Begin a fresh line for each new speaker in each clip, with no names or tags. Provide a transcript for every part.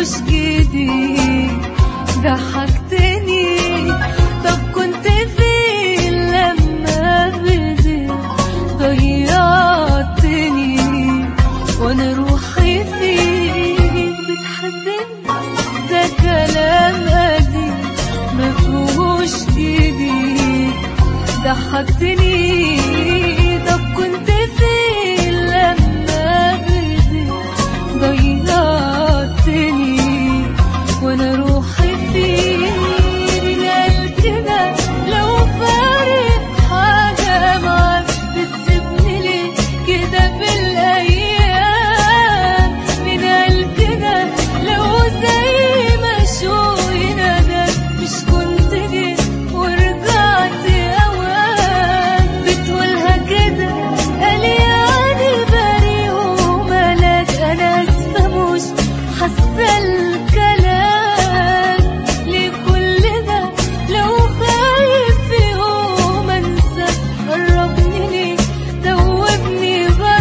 ملوش جديد ضحكتني طب كنت فين لما بديت ضيعتني وانا روحي فيك بتحبني ده كلام قديم مفهوش جديد ضحكتني طب كنت فين لما بديت ضيعتني وانا روحي فيك مين قال كده لو فارق حاجة معاك بتسيبني ليه كده في الأيام مين قال كده لو زي ما شوقي ناداك مش كنت جيت ورجعت أوام بتقولها كده قال يعني بريء وملاك أنا آسفة مش حاسة الكلام ليه كل ده لو خايف في يوم انسى قربني ليه دوبني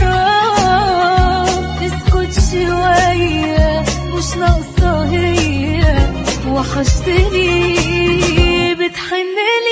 غرام اسكت شوية مش ناقصة هي وحشتني بتحنلي